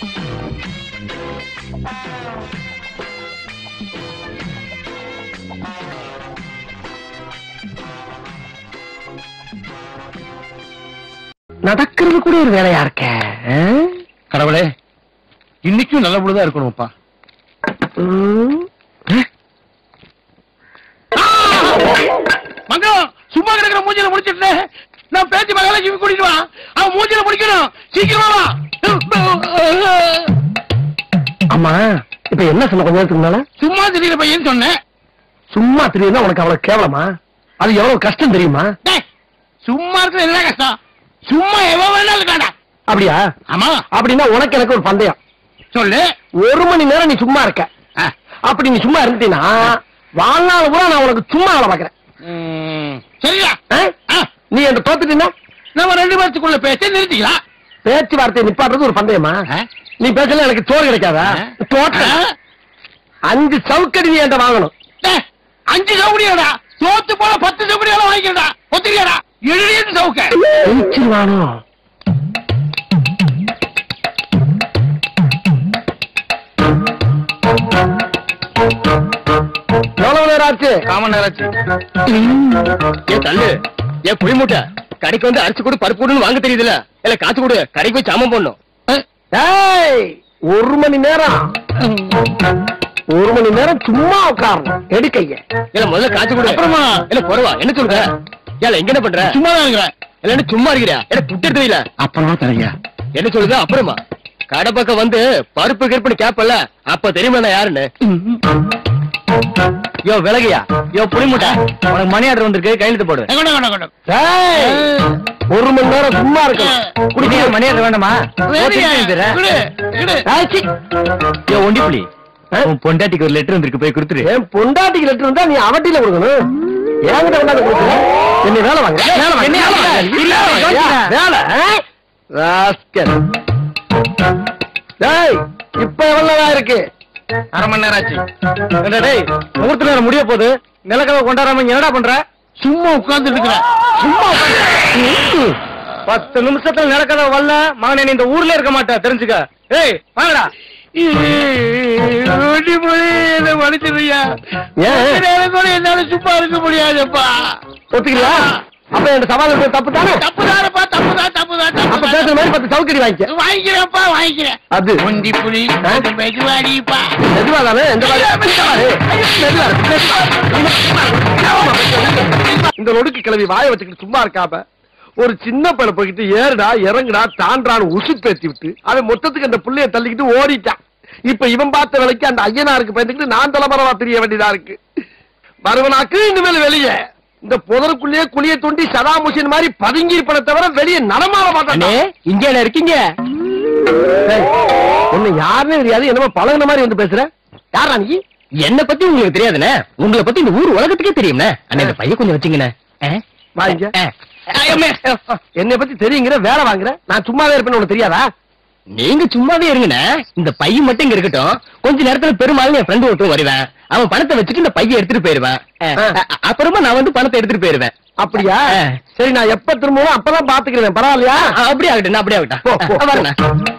நடக்கிறது கூட ஒரு வேலையா இருக்க ஆ? கடவுளே இன்னைக்கும் நல்ல பொழுதா இருக்கணும்ப்பா ம். மங்கலம் சும்மா கிடக்குற மூஞ்சில முடிச்சிட்டு நான் பேச்சு மகாலட்சுமி கூட்டிட்டு வா அவன் மூஞ்சில முடிக்கணும் சீக்கிரமா வா ஆமா இப்ப என்ன சொன்ன கொஞ்ச நேரத்துக்கு முன்னால சும்மா தெரியல பையன் சொன்னேன் சும்மா தெரியுதா உனக்கு அவ்வளவு கேவலமா அது எவ்வளவு கஷ்டம் தெரியுமா டேய், சும்மா இருக்கிற என்ன கஷ்டம் சும்மா எவ்வளவு வேணாலும் இருக்காடா அப்படியா ஆமா அப்படின்னா உனக்கு எனக்கு ஒரு பந்தயம் சொல்லு ஒரு மணி நேரம் நீ சும்மா இருக்க ஆ. அப்படி நீ சும்மா இருந்தீன்னா வாழ்நாள் கூட நான் உனக்கு சும்மா வேலை பாக்குறேன் ம், சரியா ஆ? ஆ, நீ என்ன தோத்துட்டீங்கன்னா நம்ம ரெண்டு பேர்த்துக்குள்ள பேச்ச நிறுத்திக்கலாம் பேச்சுவார்த்தையை நிப்பாட்டுறது ஒரு பந்தயமா ஆ? நீ பேசல எனக்கு சோறு கிடைக்காதா ஆ? தோட்ட ஆ? அஞ்சு சவுக்கடி நீ என்கிட்ட வாங்கணும் டேய், அஞ்சு சவுடியாடா தோத்து போல பத்து சவுடியாலும் வாங்கிக்கிறடா ஒத்துக்கியாடா எழுதியது சவுக்க ஜெயிச்சிருவானோ எவ்வளவு நேரம் ஆச்சு காமன் நேராச்சு ஏன் தள்ளு ஏன் புளி மூட்டை கடைக்கு வந்து அரிசி கொடு பருப்பு கொடுன்னு வாங்க தெரியுதுல இல்ல காசு கொடு கடைக்கு போய் சாமம் போடணும் ஏய் ஒரு மணி நேரம் ஒரு மணி நேரம் சும்மா உட்காரணும் எடுக்கைய இல்ல முதல்ல காசு கொடு அப்புறமா இல்ல போறவா என்ன சொல்ற ஏல எங்க என்ன பண்ற சும்மா தான் இருக்கிறேன் இல்ல என்ன சும்மா இருக்கிறியா என்ன துட்டு தெரியல அப்புறமா தரீங்க என்ன சொல்லுது அப்புறமா கடை பக்கம் வந்து பருப்பு கிருப்புன்னு கேப்பல அப்ப தெரியுமா நான் யாருன்னு யோ விலகியா யோ புளி மூட்டை உனக்கு மணி ஆர்டர் வந்திருக்கு கையெழுத்து போடு ஏய், ஒரு மணி நேரம் சும்மா இருக்கணும் குடிக்க மணி ஆர்டர் வேண்டாமா ஏய், சீ. யோ ஒண்டி புலி உன் பொண்டாட்டிக்கு ஒரு லெட்டர் வந்திருக்கு போய் கொடுத்துரு என் பொண்டாட்டிக்கு லெட்டர் இருந்தா நீ அவட்டில கொடுக்கணும் என்கிட்ட கொண்டாந்து கொடுக்குற என்ன வேலை வாங்க வேலை வாங்க, என்ன வேலை வேலை? வாங்க. இல்ல, ஐயா, வேலை ஆ? ராஸ்கல். டேய் இப்ப எவ்வளவு நேரம் இருக்கு அரை மணி நேரம் ஆச்சு டேய் முகூர்த்த நேரம் முடிய போகுது நிலக்கடவை கொண்டாடாம இங்க என்னடா பண்ற சும்மா உட்கார்ந்து இருக்கிறேன் சும்மா உட்கார்ந்து பத்து நிமிஷத்துல நிலக்கடவை வரல மகனே நீ இந்த ஊர்ல இருக்க மாட்டே தெரிஞ்சுக்க ஏய் வாங்கடா மனுஷனையா ஏன் கூட என்னால சும்மா இருக்க முடியாதுப்பா ஒத்துக்கிறியா அப்ப என் சவால் இருக்கிறது தப்பு தானே தப்புதானப்பா தப்புதான் தப்புதான் அப்ப பேசுற மாதிரி பத்து சவுக்கடி வாங்கிக்க வாங்கிக்கிறேன்ப்பா வாங்கிக்கிறேன் அது முந்தி புலி ஆ? மெதுவாடிப்பா மெதுவா தானே எந்த மாதிரி மெதுவா இரு, மெதுவா இரு. இந்த நொடுக்கு கிளவி வாய வச்சுக்கிட்டு சும்மா இருக்காம ஒரு சின்ன பையனை போய்கிட்டு ஏறுடா இறங்குடா தாண்டான்னு உசு பேத்தி விட்டு அவன் மொத்தத்துக்கு அந்த புள்ளைய தள்ளிக்கிட்டு ஓடிட்டான் இப்ப இவன் பார்த்த வேலைக்கு அந்த ஐயனாருக்கு பயந்துக்கிட்டு நான் தலைமறைவா தெரிய வேண்டியதா இருக்கு மறுவனாக்கு இனிமேல் வெளியே இந்த புதருக்குள்ளேயே குழிய தோண்டி சதாம் ஹுசேன் மாதிரி பதுங்கி இருப்பதை தவிர வெளியே நடமாட மாட்டானே இங்க இருக்கீங்க ஒண்ணு யாருன்னு தெரியாது என்னமோ பழகுன மாதிரி வந்து பேசுற யாரா நீ என்ன பத்தி உங்களுக்கு தெரியாதுண்ணே உங்களை பத்தி இந்த ஊர் உலகத்துக்கே தெரியும்ண்ணே அண்ணே இந்த பையன் கொஞ்சம் வச்சுங்கண்ணே ஆ? வாங்க ஆ. ஐயம்மே. என்னை பத்தி தெரியுங்கிற வேலை வாங்குற நான் சும்மாவே இருப்பேன்னு உனக்கு தெரியாதா நீங்க சும்மாவே இருங்கண்ணே இந்த பையன் மட்டும் இங்க இருக்கட்டும் கொஞ்ச நேரத்துல பெருமாள் என் ஃப்ரெண்டு ஒருத்தன் வருவேன் அவன் பணத்தை வச்சுட்டு இந்த பையன் எடுத்துட்டு போயிருவேன் ஆ. அ- அப்புறமா நான் வந்து பணத்தை எடுத்துட்டு போயிருவேன் அப்படியா ஆ. சரி நான் எப்ப திரும்பவும் அப்பதான் பாத்துக்கிறேன் பரவாயில்லையா ஆ, அப்படியே ஆகட்டும் அப்படியே ஆகட்டும் போ, போ, ஆ, வரேண்ணே.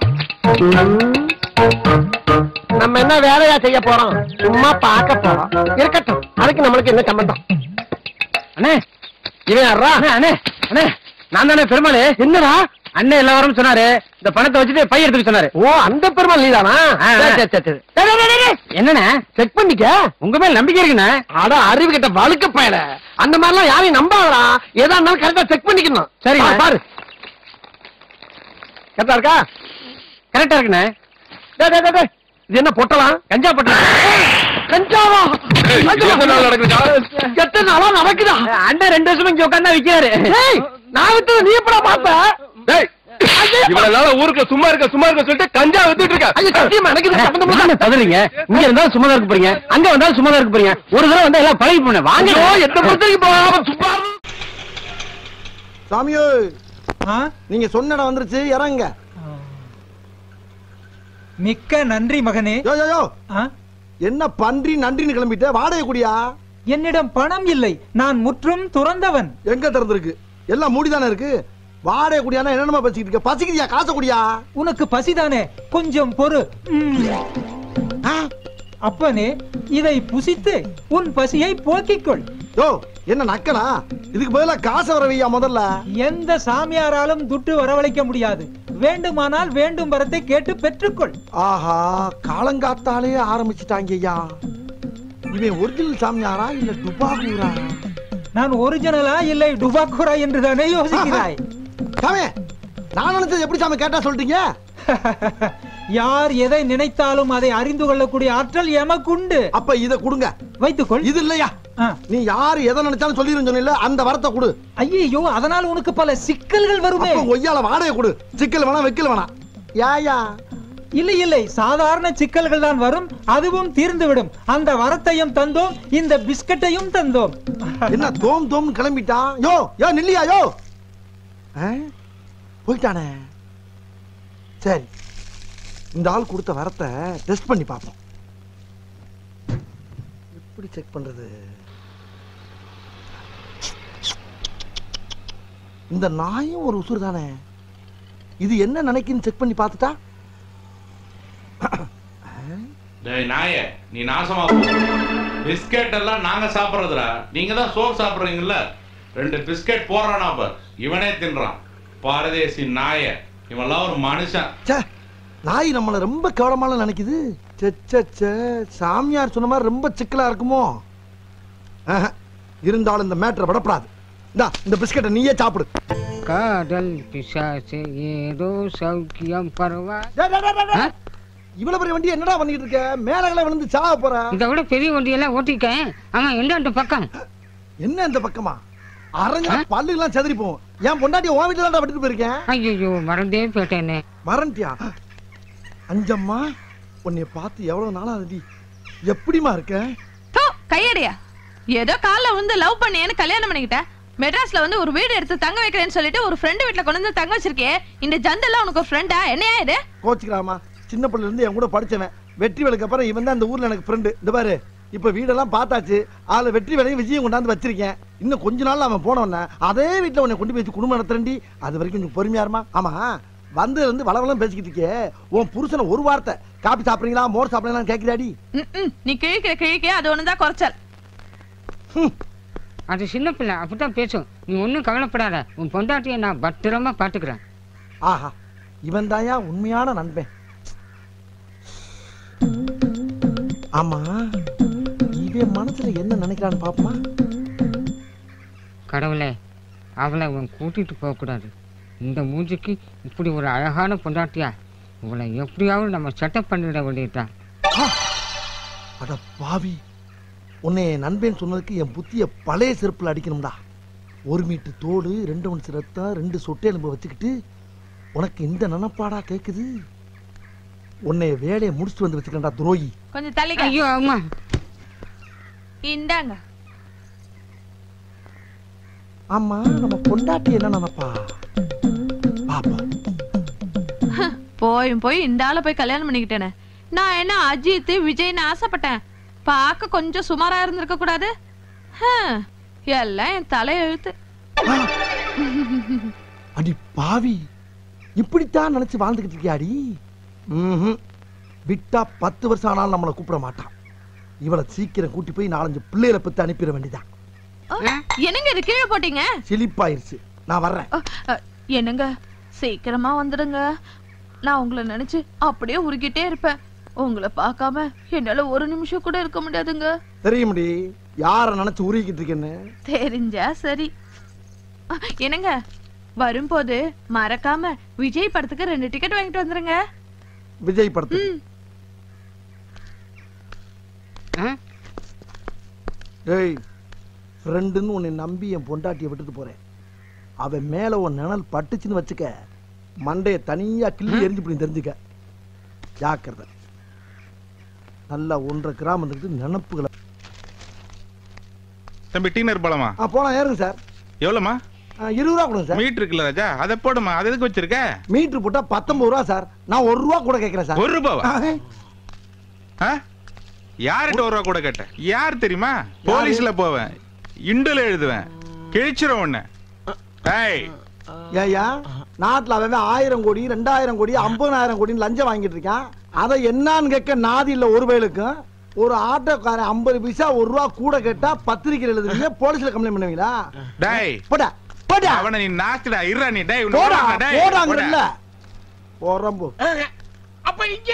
நம்ம என்ன வேலையா செய்ய போறோம் சும்மா பார்க்க போறோம் இருக்கட்டும் அதுக்கு நம்மளுக்கு என்ன சம்பந்தம் அண்ணே இவன் யாரா அண்ணே அண்ணே அண்ணே நான் தானே பெருமாள் என்னடா அண்ணே எல்லாரும் சொன்னாரு இந்த பணத்தை வச்சுட்டு பையன் எடுத்துக்க சொன்னாரு ஓ அந்த பெருமாள் நீதானா ஆ, ஆ. சரி, சரி, சரி, சரி. என்னண்ணே செக் பண்ணிக்க உங்க மேல நம்பிக்கை இருக்குண்ணே அட அறிவு கிட்ட வழுக்க பயல அந்த மாதிரிலாம் யாரையும் நம்பாதடா எதா இருந்தாலும் கரெக்டா செக் பண்ணிக்கணும் சரிங்க. பா- பாரு கரெக்டா இருக்கா கரெக்டா இருக்குண்ணே டேய், டேய், டேய், டேய். இது என்ன பொட்டலாம் கஞ்சா பட்டம் கஞ்சாவா ஏய், எத்தனை நாள் நடக்குதுடா? எத்தனை நாளா நடக்குதா அண்ணன் ரெண்டு வருஷமா இங்க உட்கார்ந்தா விக்கிறாரு ஏய், நான் வித்தது நீ எப்படா பார்த்த இவ்வளவு நாளா ஊருக்குள்ள சும்மா இருக்க சும்மா இருக்க சொல்லிட்டு கஞ்சா வித்துட்டு இருக்க ஐயோ, சத்தியமா எனக்கு இது சம்பந்தம் இல்ல. பதறீங்க இங்க இருந்தாலும் சும்மா தான் இருக்க போறீங்க அங்க வந்தாலும் சும்மா தான் இருக்க போறீங்க ஒரு தடவை வந்தா எல்லாம் பழகி போன வாங்க ஐயோ, எந்த பிரச்சனைக்கு போகாம சும்மா இரு. சாமியோ நீங்க சொன்ன இடம் வந்துருச்சு இறங்க மிக்க நன்றி மகனே யோ யோ யோ ஆ? என்ன பன்றி நன்றின்னு கிளம்பிட்ட வாடகை குடியா என்னிடம் பணம் இல்லை நான் முற்றும் துறந்தவன் எங்க திறந்திருக்கு எல்லாம் மூடிதானே இருக்கு வாடகை குடியானா என்னென்னமா பேசிக்கிட்டு இருக்க பசிக்குதியா காசை குடியா உனக்கு பசிதானே கொஞ்சம் பொறு ம். ஆ? அப்பனே இதை புசித்து உன் பசியை போக்கிக்கொள் யோ என்ன நக்கனா இதுக்கு பதிலா காசை வர வையா முதல்ல எந்த சாமியாராலும் துட்டு வரவழைக்க முடியாது வேண்டுமானால் வேண்டும் வரத்தை கேட்டு பெற்றுக்கொள் ஆஹா காலங்காத்தாலே ஆரம்பிச்சிட்டாங்க ஐயா இவன் ஒரிஜினல் சாமியாரா இல்ல டுபாகூரா நான் ஒரிஜினலா இல்லை டுபாக்குரா என்று தானே யோசிக்கிறாய் சாமி நான் நினைச்சது எப்படி சாமி கேட்டா சொல்லிட்டீங்க யார் எதை நினைத்தாலும் அதை அறிந்து கொள்ளக்கூடிய ஆற்றல் எமக்குண்டு அப்ப இத கொடுங்க வைத்துக்கொள் இது இல்லையா ஆ. நீ யாரு எதை நினைச்சாலும் சொல்லிரும் சொன்னில அந்த வரத்தை கொடு ஐயோ அதனால் உனக்கு பல சிக்கல்கள் வருமே அப்ப ஒய்யால வாடகை கொடு சிக்கல் வேணாம் வைக்கல் வேணாம் யாயா இல்லை இல்லை சாதாரண சிக்கல்கள் தான் வரும் அதுவும் தீர்ந்துவிடும் அந்த வரத்தையும் தந்தோம் இந்த பிஸ்கட்டையும் தந்தோம் என்ன தோம் தோம் கிளம்பிட்டான் யோ யோ நில்லியா யோ ஆ? போயிட்டானே சரி இந்த ஆள் கொடுத்த வரத்தை டெஸ்ட் பண்ணி பார்ப்போம் எப்படி செக் பண்றது இந்த நாயும் ஒரு உசுறு தானே இது என்ன நினைக்குன்னு செக் பண்ணி பார்த்துட்டா டேய் நாயே நீ நாசமா போ பிஸ்கெட் எல்லாம் நாங்க சாப்பிடுறதுடா நீங்க தான் சோறு சாப்பிடுறீங்கல்ல ரெண்டு பிஸ்கெட் போடுறானா பார் இவனே தின்றான் பாரதேசி நாய இவன்லாம் ஒரு மனுஷன் ச்சே நாய் நம்மளை ரொம்ப கேவலமான நினைக்குது ச்சே, ச்சே, ச்சே சாமியார் சொன்ன மாதிரி ரொம்ப சிக்கலா இருக்குமோ ஆஹா, இருந்தாலும் இந்த மேட்டரை விடப்படாது இந்தா இந்த பிஸ்கட்டை நீயே சாப்பிடு காதல் பிசாசு ஏதோ சௌக்கியம் பரவா டேய், டேய், டேய், டேய், டேய். இவ்வளவு பெரிய வண்டி என்னடா பண்ணிட்டு இருக்க மேலகளை விழுந்து சாவ போற இதை விட பெரிய வண்டியெல்லாம் ஓட்டிருக்கேன் அவன் எந்த பக்கம் என்ன இந்த பக்கமா அரைஞ்ச பல்லு எல்லாம் செதறி போகும் என் பொண்டாட்டி உன் வீட்டுல தான் விட்டுட்டு போயிருக்கேன் ஐயோ மறந்தே போயிட்டேனே மறந்துட்டியா அஞ்சம்மா உன்னைய பார்த்து எவ்வளவு நாளா ஆகுது எப்படிமா இருக்க தோ கையடியா ஏதோ காலைல வந்து லவ் பண்ணியேன்னு கல்யாணம் பண்ணிக்கிட்ட மெட்ராஸ்ல வந்து ஒரு வீடு எடுத்து தங்க வைக்கிறேன்னு சொல்லிட்டு ஒரு ஃப்ரெண்டு வீட்ல கொண்டு வந்து தங்க வச்சிருக்கே இந்த ஜந்தெல்லாம் உனக்கு ஃப்ரெண்டா என்னையா இது கோச்சுக்கிறாமா சின்ன பிள்ளைல இருந்து என் கூட படிச்சவன் வெற்றி வேலைக்கு அப்புறம் இவன் தான் இந்த ஊர்ல எனக்கு ஃப்ரெண்டு இந்த பாரு இப்ப வீடெல்லாம் பார்த்தாச்சு அதுல வெற்றி வேலையும் விஜயம் கொண்டாந்து வச்சிருக்கேன் இன்னும் கொஞ்ச நாள்ல அவன் போனவன அதே வீட்டுல உன்னை கொண்டு போய் வச்சு குடும்பம் நடத்துறேன்டி அது வரைக்கும் கொஞ்சம் பொறுமையா இருமா ஆமா வந்து வந்து வளவளம் பேசிக்கிட்டு இருக்கே உன் புருஷனை ஒரு வார்த்தை காப்பி சாப்பிடுறீங்களா மோர் சாப்பிடுறீங்களா கேட்கிறாடி ம், ம், நீ கிழிக்கிற கிழிக்க அது ஒண்ணுதான் குறைச்சல் அது சின்ன பிள்ளை அப்படித்தான் பேசும் நீ ஒன்றும் கவலைப்படாத உன் பொண்டாட்டியை நான் பத்திரமா பார்த்துக்கிறேன் ஆஹா இவன் தாயா உண்மையான நண்பன் ஆமா இவன் மனசுல என்ன நினைக்கிறான்னு பாப்போமா கடவுளே அவளை அவன் கூட்டிட்டு போகக்கூடாது இந்த மூஞ்சிக்கு இப்படி ஒரு அழகான பொண்டாட்டியா இவளை எப்படியாவது நம்ம செட்டப் பண்ணிட வேண்டியதுதான் அட பாவி உன்னை என் நண்பன் சொன்னதுக்கு என் புத்திய பழைய செருப்புல அடிக்கணும்டா ஒரு மீட்டர் தோடு ரெண்டு மணி ரத்தம் ரெண்டு சொட்டை எலும்பு வச்சுக்கிட்டு உனக்கு இந்த நினப்பாடா கேக்குது உன்னை வேலையை முடிச்சுட்டு வந்து வச்சுக்கண்டா துரோகி கொஞ்சம் தள்ளிக்க ஐயோ அம்மா இந்தாங்க ஆமா நம்ம பொண்டாட்டி என்ன நினைப்பா பாப்போம் போயும் போய் இந்த ஆளை போய் கல்யாணம் பண்ணிக்கிட்டேனே நான் என்ன அஜித் விஜய்னு ஆசைப்பட்டேன் பார்க்க கொஞ்சம் சுமாரா இருந்திருக்க கூடாது ஹம், எல்லாம் என் தலையெழுத்து ஆ. அடி பாவி இப்படித்தான் நினைச்சு வாழ்ந்துகிட்டு இருக்கியாடி ம்ஹும். விட்டா பத்து வருஷம் ஆனாலும் நம்மளை கூப்பிட மாட்டான் இவளை சீக்கிரம் கூட்டி போய் நாலஞ்சு பிள்ளைகளை பத்தி அனுப்பிட வேண்டியதான் ஓ, என்னங்க இது கீழே போட்டீங்க சிலிப்பாயிருச்சு நான் வர்றேன் அ, அ, என்னங்க சீக்கிரமா வந்துடுங்க நான் உங்களை நினைச்சு அப்படியே உருகிட்டே இருப்பேன் உங்களை பார்க்காம என்னால ஒரு நிமிஷம் கூட இருக்க முடியாதுங்க தெரியும்டி யார நினைச்சு உருகிட்டு இருக்கேன்னு தெரிஞ்சா சரி அ, என்னங்க வரும்போது மறக்காம விஜய் படத்துக்கு ரெண்டு டிக்கெட் வாங்கிட்டு வந்துருங்க விஜய் படத்து ம். ஆ? ஏய் ஃப்ரெண்டுன்னு உன்னை நம்பி என் பொண்டாட்டியை விட்டுட்டு போறேன் அவன் மேல உன் நிழல் பட்டுச்சுன்னு வச்சுக்க மண்டைய தனியா கிள்ளி எரிஞ்சு போய் தெரிஞ்சுக்க ஜாக்கிரதை நல்லா ஒன்றரை கிராம் வந்துட்டு நினப்புகளை தம்பி டீனர் போலாமா ஆ போலாம் ஏறுங்க சார் எவ்வளோமா ஆ, இருபது ரூபா கொடுங்க சார் மீட் இருக்குல்ல ராஜா அதை போடுமா அது எதுக்கு வச்சிருக்க மீட்டர் போட்டா பத்தொன்பது ரூபா சார் நான் ஒரு ரூபா கூட கேட்கறேன் சார் ஒரு ரூபாவா ஆ, ஆ? யார்கிட்ட ஒரு ரூபா கூட கேட்டேன் யார் தெரியுமா போலீஸ்ல போவேன் இண்டுல எழுதுவேன் கிழிச்சிரும் உன்னை ஏய் ஏயா நாட்டுல அவன் ஆயிரம் கோடி ரெண்டாயிரம் கோடி ஐம்பதாயிரம் கோடின்னு லஞ்சம் வாங்கிட்டு இருக்கான் அதை என்னன்னு கேட்க நாதி இல்ல ஒரு வயலுக்கும் ஒரு ஆட்டோக்காரன் ஐம்பது பைசா ஒரு ரூபா கூட கேட்டா பத்திரிக்கை எழுதுவீங்க போலீஸ்ல கம்ப்ளைண்ட் பண்ணுவீங்களா டேய் போடா போடா அவனை நீ நாக்குடா இருடா நீ டேய் உன்னை போடா விடாத, டேய், போடாங்கல்ல போறம்போ அப்ப இங்க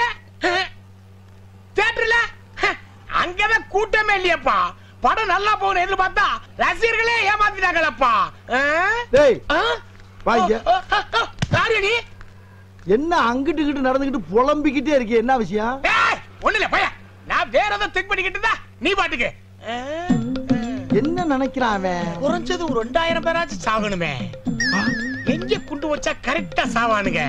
தியேட்டர்ல அங்கதான் கூட்டமே இல்லையப்பா படம் நல்லா போகணும் எதிர்பார்த்தா ரசிகர்களே ஏமாத்திட்டாங்களப்பா ஆ? டேய் ஆ? வாங்க ஆ, ஆ, ஆ, யாரு நீ என்ன அங்கிட்டு இங்கிட்டு நடந்துகிட்டு புலம்பிக்கிட்டே இருக்கே என்ன விஷயம் ஏய், ஒண்ணு இல்ல பையன் நான் வேற ஏதோ திங்க் பண்ணிக்கிட்டு இருந்தா நீ பாட்டுக்கு ஆ, என்ன நினைக்கிறான் அவன் குறைஞ்சது ஒரு ரெண்டாயிரம் பேராச்சும் சாகணுமே எங்க குண்டு வச்சா கரெக்டா சாவானுங்க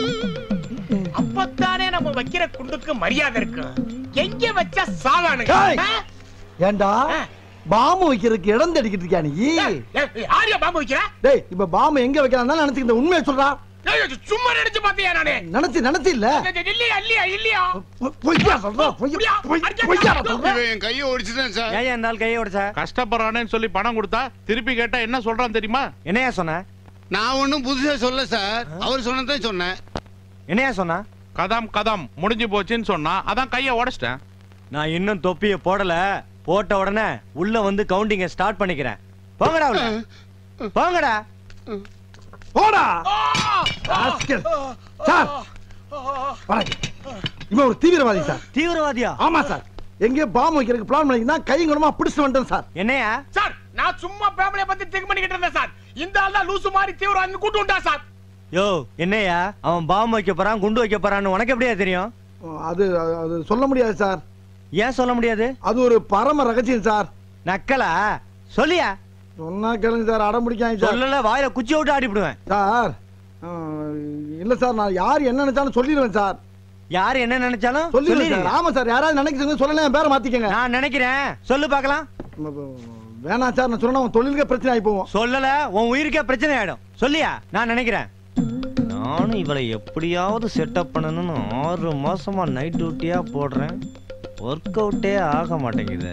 அப்பத்தானே நம்ம வைக்கிற குண்டுக்கு மரியாதை இருக்கும் எங்க வச்சா சாவானுங்க ஏய்! ஆ? ஏண்டா ஆ. பாம்பு வைக்கிறதுக்கு இடம் தேடிக்கிட்டு இருக்கியா நீ ஏய், ஏய், ஆரியா பாம்பு வைக்கிற டேய் இப்ப பாம்பு எங்க வைக்கிறான் நினைச்சு இந்த உண்மையை சொல்றா ஏய், ஏய், சும்மா நினைச்சு பாத்தியா நானு நினைச்சு நினைச்சு இல்ல இல்லையா இல்லையா இல்லையா பொ- பொய்யா சொல்றா பொய்யா பொய்- பொய்யா சொல்றா என் கையை ஒடிச்சுட்டேன் சார் ஏன் இந்த ஆள் கையை உடைச்சா கஷ்டப்படுறானேன்னு சொல்லி பணம் கொடுத்தா திருப்பி கேட்டா என்ன சொல்றான் தெரியுமா என்னையா சொன்ன நான் ஒண்ணும் புதுசா சொல்ல சார் அவர் சொன்னதான் சொன்னேன் என்னையா சொன்னா கதம் கதம் முடிஞ்சு போச்சுன்னு சொன்னா அதான் கைய உடைச்சிட்டேன் நான் இன்னும் தொப்பிய போடல போட்ட உடனே உள்ள வந்து கவுண்டிங்க ஸ்டார்ட் பண்ணிக்கிறேன் போங்கடா உள்ள போங்கடா போடா ராஸ்கல். சார் வணக்கம். இவன் ஒரு தீவிரவாதி சார் தீவிரவாதியா ஆமா சார் எங்கேயோ பாம்பு வைக்கிறதுக்கு பிளான் பண்ணிக்கினா கைங்கரமா பிடிச்சு வந்துட்டேன் சார் என்னையா சார் நான் சும்மா ஃபேமிலிய பத்தி திங்க் பண்ணிக்கிட்டு இருந்தேன் சார் இந்த ஆள் தான் லூசு மாதிரி தீவிரம் கூட்டு வந்தா சார் யோ என்னையா அவன் பாம்பு வைக்க போறான் குண்டு வைக்க போறான்னு உனக்கு எப்படியா தெரியும் அது அது சொல்ல முடியாது சார் ஏன் சொல்ல முடியாது அது ஒரு பரம ரகசியம் சார் நக்கலா சொல்லியா சொன்னா கேளுங்க சார் அடம் பிடிக்காங்க சார் சொல்லல வாயில குச்சி விட்டு ஆடிவிடுவேன் சார் அஹ், இல்ல சார் நான் யார் என்ன நினைச்சாலும் சொல்லிடுவேன் சார் யாரு என்ன நினைச்சாலும் சொல்லிடுவேன் சொல்லிடுங்க. சார் ஆமா சார் யாராவது நினைக்கிறீங்க சொல்லல என் பேரை மாத்திக்கங்க நான் நினைக்கிறேன் சொல்லு பார்க்கலாம் வேணாம் சார் நான் சொன்னா உன் தொழிலுக்கே பிரச்சனை ஆகி போவோம் சொல்லல உன் உயிருக்கே பிரச்சனை ஆயிடும் சொல்லியா நான் நினைக்கிறேன் நானும் இவளை எப்படியாவது செட்டப் பண்ணணும்னு ஆறு மாசமா நைட் டியூட்டியா போடுறேன் ஒர்க் அவுட்டே ஆக மாட்டேங்குது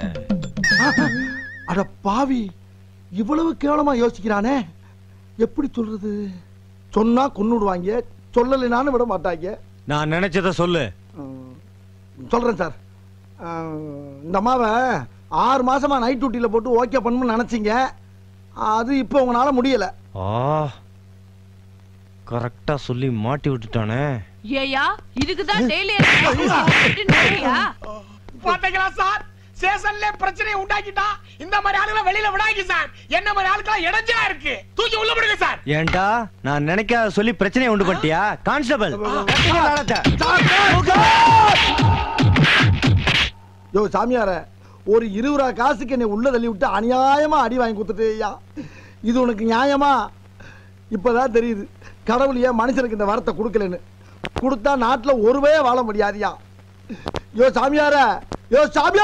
அட பாவி இவ்வளவு கேவலமா யோசிக்கிறானே எப்படி சொல்றது சொன்னா கொன்னுடுவாங்க சொல்லலைனாலும் விட மாட்டாங்க நான் நினைச்சத சொல்லு அஹ், சொல்றேன் சார் அஹ், இந்த அம்மாவை ஆறு மாசமா நைட் டியூட்டியில போட்டு ஓகே பண்ணணும்னு நினைச்சீங்க அது இப்போ உங்களால முடியல ஆ கரெக்டா சொல்லி மாட்டி விட்டுட்டானே ஏயா இதுக்குதான் டெய்லி நிறையா பாத்தீங்களா சார் ஸ்டேஷன்ல பிரச்சனையை உண்டாக்கிட்டா இந்த மாதிரி ஆளுகளை வெளியில விடாங்க சார் என்ன மாதிரி ஆளுக்கெல்லாம் இடைஞ்சலா இருக்கு தூக்கி உள்ள விடுங்க சார் ஏன்டா நான் நினைக்காத சொல்லி பிரச்சனையை உண்டு பண்ணிட்டியா கான்ஸ்டபிள் கட்டுங்க தாளத்தை. யோ சாமியார ஒரு இருபது ரூபா காசுக்கு என்னை உள்ள தள்ளி விட்டு அநியாயமா அடி வாங்கி கொடுத்துட்டு ஐயா இது உனக்கு நியாயமா இப்பதான் தெரியுது கடவுள் ஏன் மனுஷனுக்கு இந்த வரத்தை கொடுக்கலன்னு கொடுத்தா நாட்டுல ஒருவே வாழ முடியாதியா யோ சாமியார யோ சாமியே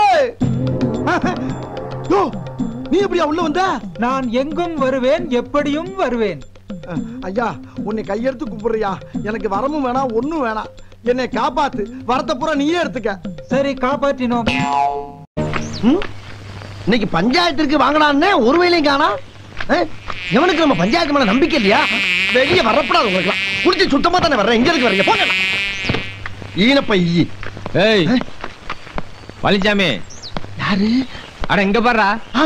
யோ நீ எப்படியா உள்ள வந்த நான் எங்கும் வருவேன் எப்படியும் வருவேன் அஹ், ஐயா உன்னை கையெடுத்து கும்பிடுறியா எனக்கு வரமும் வேணாம் ஒண்ணும் வேணாம் என்னை காப்பாத்து வரத்தை பூரா நீயே எடுத்துக்க சரி காப்பாற்றினோம் இன்னைக்கு பஞ்சாயத்திற்கு வாங்கலான்னு ஒரு வேலையும் காணா எவனுக்கு நம்ம பஞ்சாயத்து மேல நம்பிக்கை இல்லையா வெளியே வரப்படாது உங்களுக்கு குடிச்சு சுத்தமா தானே வர்றேன் எங்க இருக்கு வரீங்க போங்க ஈனப்பை ஈ ஏய் பழனிசாமி யாரு அட இங்க பாருடா ஆ?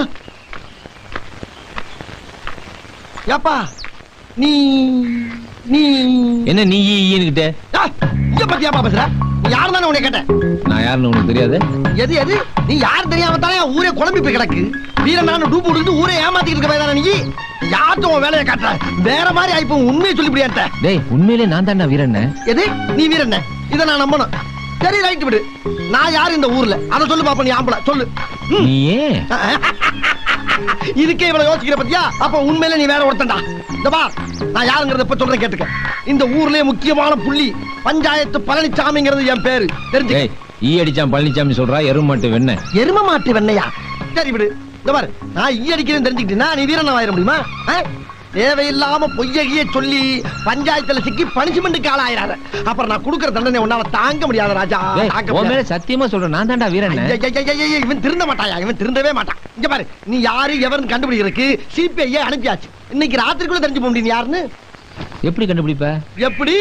ஏப்பா நீ நீ என்ன நீ ஈனுக்கிட்ட ஆ, இங்க பத்தியாப்பா பேசுற நீ யாரு தானே உன்னை கேட்டேன் நான் யாருன்னு உனக்கு தெரியாது எது எது நீ யார் தெரியாம தானே ஊரே குழம்பி போய் கிடக்கு வீரனான டூப் விடுத்து ஊரே ஏமாத்திக்கிட்டு இருக்க பையன் நீ யார்ட்டும் உன் வேலையை காட்டுற வேற மாதிரி ஆயிப்போ உண்மையை சொல்லிவிடியாட்ட டேய் உண்மையிலே நான் தான்டா வீரன் எது நீ வீரன் இதை நான் நம்பணும் சரி ரைட் விடு நான் யார் இந்த ஊர்ல அதை சொல்லு பாப்பா நீ ஆம்பளை சொல்லு ம். நீ ஏன் இதுக்கே இவ்வளவு யோசிக்கிற பத்தியா அப்ப உண்மையில நீ வேற ஒருத்தன்டா இந்த பார் நான் யாருங்கிறத இப்ப சொல்றேன் கேட்டுக்க இந்த ஊர்லயே முக்கியமான புள்ளி பஞ்சாயத்து பழனிசாமிங்கிறது என் பேரு தெரிஞ்சு டேய் ஈ அடிச்சான் பழனிசாமி சொல்றா எருமாட்டு வெண்ண எரும மாட்டு வெண்ணையா சரி விடு இந்த பாரு நான் ஈ அடிக்கிறேன்னு தெரிஞ்சுக்கிட்டேன்னா நீ வீரன் ஆயிட முடியுமா ஆ? தேவையில்லாம பொய்யகிய சொல்லி பஞ்சாயத்துல சிக்கி பனிஷ்மெண்ட்டுக்கு ஆளாயிராரு அப்புறம் நான் கொடுக்கிற தண்டனை உன்னால தாங்க முடியாத ராஜா டேய் தாங்க உன் முடியாது. மேல சத்தியமா சொல்றேன் நான் தான்டா வீரன் ஐய, ஐய, ஐய, ஐய, இவன் திருந்த மாட்டாயா இவன் திருந்தவே மாட்டான் இங்க பாரு நீ யாரு எவர்னு கண்டுபிடிக்கிறதுக்கு சிபிஐ அனுப்பியாச்சு இன்னைக்கு ராத்திரிக்குள்ள தெரிஞ்சு போக முடியும் யாருன்னு எப்படி கண்டுபிடிப்ப எப்படி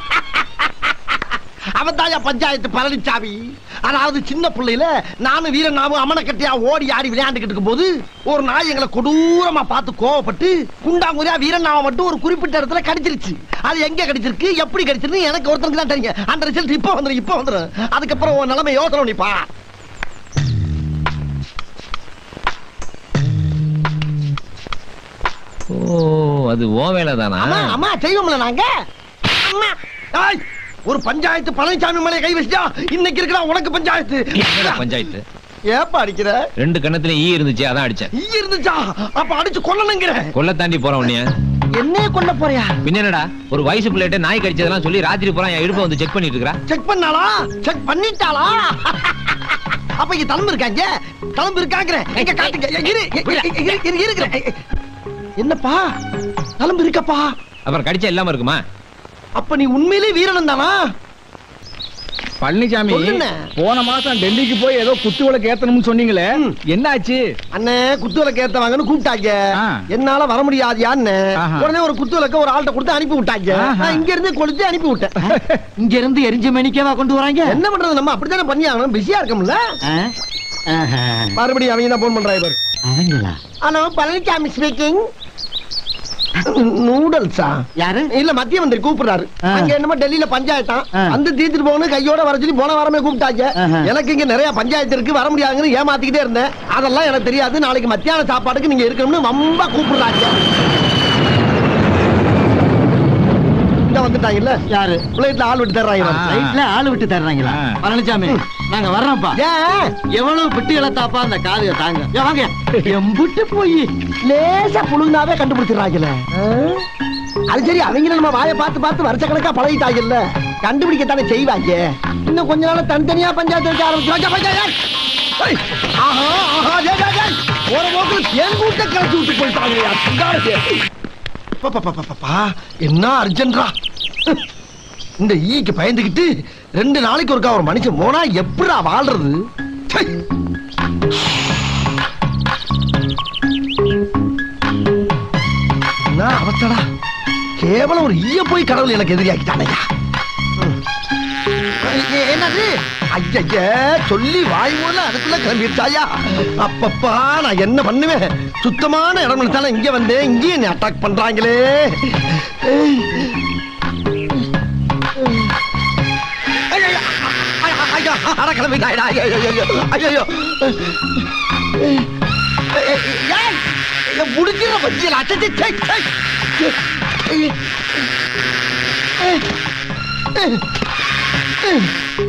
அவன் தாயா பஞ்சாயத்து பழனிசாமி அதாவது சின்ன பிள்ளையில நானும் வீரனாவும் அமனக்கட்டியா ஓடி ஆடி விளையாண்டுக்கிட்டு இருக்கும்போது ஒரு நாய் எங்களை கொடூரமா பார்த்து கோவப்பட்டு குண்டாங்குறியா வீரனாவை மட்டும் ஒரு குறிப்பிட்ட இடத்துல கடிச்சிருச்சு அது எங்க கடிச்சிருக்கு எப்படி கடிச்சிருக்கு எனக்கு ஒருத்தருக்கு தான் தெரியும் அந்த ரிசல்ட் இப்ப வந்துடும் இப்ப வந்துடும் அதுக்கப்புறம் உன் நிலைமை யோசனை நிப்பா ஓ அது ஓ வேலை தானா அம்மா அம்மா செய்வோம்ல நாங்க அம்மா ஏய், ஒரு பஞ்சாயத்து பழனிசாமி மேலே கை வச்சா இன்னைக்கு இருக்கிற உனக்கு பஞ்சாயத்து என்னடா பஞ்சாயத்து ஏப்பா அடிக்கிற ரெண்டு கண்ணத்துல ஈ இருந்துச்சு அதான் அடிச்சேன் ஈ இருந்துச்சா அப்ப அடிச்சு கொல்லணுங்கிற கொல்ல தாண்டி போறேன் உன்னைய என்ன கொல்ல போறியா பின்ன என்னடா ஒரு வயசு பிள்ளைகிட்ட நாய் கடிச்சதெல்லாம் சொல்லி ராத்திரி பூரா என் இடுப்பை வந்து செக் பண்ணிட்டு இருக்கா செக் பண்ணாளா செக் பண்ணிட்டாளா அப்ப இங்க தளம்பு இருக்காங்க தளம்பு இருக்காங்கிற எங்க காட்டுங்க இரு இரு, இரு, இரு, இருக்கிறேன் என்னப்பா தளம்பு இருக்கப்பா அப்புறம் கடிச்சா இல்லாம இருக்குமா அப்ப நீ உண்மையிலே வீரன் தானா பழனிசாமி சொல்லுண்ணே. போன மாசம் டெல்லிக்கு போய் ஏதோ குத்து விளக்கு ஏத்தணும்னு சொன்னீங்களே என்னாச்சு அண்ணே குத்து விளக்கு ஏத்தவாங்கன்னு கூப்பிட்டாங்க ஆ. என்னால வர முடியாதியான்னு ஆஹா. உடனே ஒரு குத்து விளக்க ஒரு ஆள்கிட்ட கொடுத்து அனுப்பி விட்டாங்க ஆஹா. நான் இங்க இருந்து கொளுத்து அனுப்பி விட்டேன் இங்க இருந்து எரிஞ்ச மணிக்கேவா கொண்டு வராங்க என்ன பண்றது நம்ம அப்படித்தானே பண்ணி ஆகணும் பிஸியா இருக்கோம்ல மறுபடியும் அவங்க தான் போன் பண்றாங்க பாரு அவங்களா ஹலோ பழனிசாமி ஸ்பீக்கிங் நூடல்ஸா யாரு இல்ல மத்திய மந்திரி கூப்பிடுறாரு ஆ. அங்க என்னமோ டெல்லியில பஞ்சாயத்தான் ஆ. வந்து தீர்த்துட்டு போகணும் கையோட வர சொல்லி போன வாரமே கூப்பிட்டாங்க ஆஹா. எனக்கு இங்க நிறைய பஞ்சாயத்து இருக்கு வர முடியாதுன்னு ஏமாத்திக்கிட்டே இருந்தேன் அதெல்லாம் எனக்கு தெரியாது நாளைக்கு மத்தியான சாப்பாடுக்கு நீங்க இருக்கணும்னு ரொம்ப கூப்பிடுறாங்க இங்க வந்துட்டாங்கல்ல யாரு பிளேட்ல ஆள் விட்டு தர்றாங்க ஆ. ரைட்ல ஆளு விட்டு தர்றாங்களா ஆ. பழனிசாமி நாங்க வர்றோம்ப்பா ஏன் எவ்வளவு பெட்டி இழத்தாப்பா அந்த காதுக தாங்க ஏன் வாங்க எம்புட்டு போய் லேசா புழுந்தாவே கண்டுபிடிச்சிடறாங்கல்ல அது சரி அவங்க நம்ம வாயை பார்த்து பார்த்து வருஷ கணக்கா பழகிட்டாங்கல்ல கண்டுபிடிக்கத்தானே செய்வாங்க இன்னும் கொஞ்ச நாள் தனித்தனியா பஞ்சாயத்து வைக்க ஆரம்பிச்சு பஞ்சாயத்து ஏய், ஆஹா ஆஹா ஏய், ஏய், ஏய், ஒரு போக்கில் தேன் கூட்ட கிளச்சி விட்டு போயிட்டாங்க பாப்பா என்ன அர்ஜென்ட்ரா இந்த ஈக்கு பயந்துகிட்டு ரெண்டு நாளைக்கு ஒருக்கா ஒரு மனுஷன் போனா எப்படிடா வாழ்றது ச்சை. என்ன அவசடா கேவலம் ஒரு ஈய போய் கடவுள் எனக்கு எதிரியாக்கிட்டானையா ம். எ- என்னது ஐய சொல்லி வாய் மூல அதுக்குள்ள கிளம்பிடுச்சாயா அப்பப்பா நான் என்ன பண்ணுவேன் சுத்தமான இடம் இருந்தாலும் இங்க வந்தேன் இங்கேயே நீ அட்டாக் பண்றாங்களே ஏய். ஐயையோ, ஐ- ஐயோ, அட கிளம்பிட்டாயடா. ஐயோ, ஐயோ, ஐயோ, ஐயோ. ஏய், ஏய், ஏய், ஏய், முடிஞ்சிட பத்தியல அச்சே சே சே ஏய், ஏய், ஏய், ஏய்.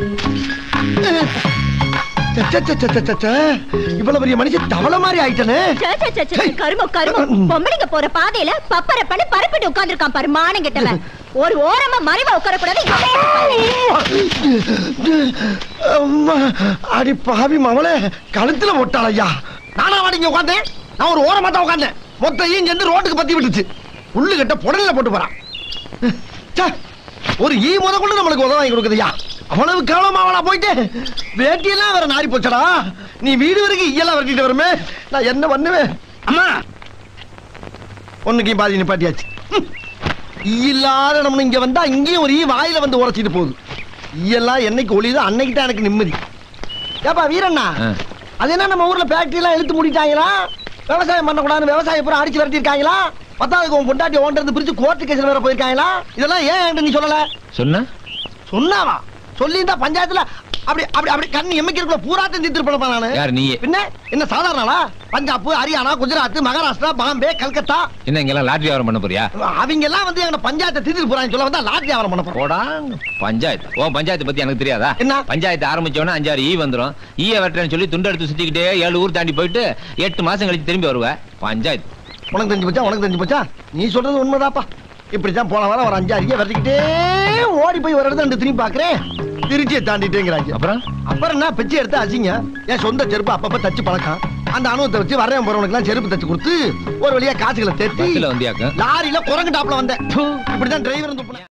சே, சே, சே, சே, சே, சே. இவ்வளவு பெரிய மனுஷன் தவளை மாதிரி ஆயிட்டனே கருமம் கருமம் பொம்பளைங்க போற பாதையில பப்பர பண்ணி பரப்பிட்டு உட்கார்ந்துருக்கான் பாரு மானம் கெட்டவன் ஒரு ஓரமா மறைவா உட்கார கூடாது அம்மா, அடி பாவி மவளே கழுத்துல போட்டாள் ஐயா நானா வாடிங்க உட்காந்தேன் நான் ஒரு ஓரமா தான் உட்காந்தேன் மொத்த ஈ சேர்ந்து ரோட்டுக்கு பத்தி விட்டுச்சு உள்ளு கட்ட புடலில போட்டு போறான் ச்சே, ஒரு ஈ முத கொண்டு நம்மளுக்கு உதவி வாங்கி கொடுக்குதுயா அவ்வளவு கேவலமா அவளா போயிட்டு வேட்டியெல்லாம் வேற நாரி போச்சடா நீ வீடு வரைக்கும் ஈயெல்லாம் விரட்டிட்டு வருமே நான் என்ன பண்ணுவேன் அம்மா ஒண்ணுக்கையும் பாதி நிப்பாட்டியாச்சு ம். ஈ இல்லாத நம்ம இங்க வந்தா இங்கேயும் ஒரு ஈ வாயில வந்து உரைச்சிட்டு போகுது ஈயெல்லாம் என்னைக்கு ஒளியுதோ அன்னைக்கு தான் எனக்கு நிம்மதி ஏப்பா வீரண்ணா ஆ. அது என்ன நம்ம ஊர்ல ஃபேக்டரி எல்லாம் இழுத்து மூடிட்டாங்களா விவசாயம் பண்ணக்கூடாதுன்னு விவசாய பூரா அடிச்சு விரட்டி இருக்காங்களா பத்தாவது உன் பொண்டாட்டி ஓன்றது பிரிச்சு கோர்ட்டு கேஸ்ல வேற போயிருக்காங்களா இதெல்லாம் ஏன் என்கிட்ட நீ சொல்லல சொன்ன சொன்னாவா சொல்லியிருந்தா பஞ்சாயத்துல அப்படி அப்படி அப்படி கண் எம்மைக்கிறக்குள்ள பூராத்தையும் தீர்த்து நானு யார் நீ பின்ன என்ன சாதாரணா பஞ்சாப் ஹரியானா குஜராத் மகாராஷ்டிரா பாம்பே கல்கத்தா என்ன இங்கெல்லாம் லாட்டரி வியாபாரம் பண்ண போறியா அவங்க எல்லாம் வந்து எங்க பஞ்சாயத்தை தீர்த்து போறாங்க சொல்ல வந்தா லாட்ரி வியாபாரம் பண்ண போறோம் போடா பஞ்சாயத்து ஓ பஞ்சாயத்து பத்தி எனக்கு தெரியாதா என்ன? பஞ்சாயத்து ஆரம்பிச்சவன அஞ்சாறு ஈ வந்துரும் ஈய வெட்டுறேன்னு சொல்லி துண்டு எடுத்து சுத்திக்கிட்டே ஏழு ஊர் தாண்டி போயிட்டு எட்டு மாசம் கழிச்சு திரும்பி வருவ பஞ்சாயத்து உனக்கு தெரிஞ்சு போச்சா உனக்கு தெரிஞ்சு போச்சா நீ சொல்றது உண்மைதாப்பா இப்படித்தான் போன வாரம் ஒரு அஞ்சு அறிக்கை விரட்டிக்கிட்டே ஓடி போய் ஒரு இடத்துல ரெண்டு திரும்பி பாக்குறேன் திருச்சியை தாண்டிட்டேங்கிறாங்க அப்புறம் அப்புறம் என்ன பிச்சை எடுத்து அசிங்க என் சொந்த செருப்பு அப்பப்ப தச்சு பழக்கம் அந்த அனுபவத்தை வச்சு வரேன் போறவனுக்கு எல்லாம் செருப்பு தச்சு கொடுத்து ஒரு வழியா காசுகளை தேத்தி பஸ்ல வந்தியாக்கும் லாரியில குரங்கு டாப்ல வந்தேன் இப்படிதான் டிரைவர்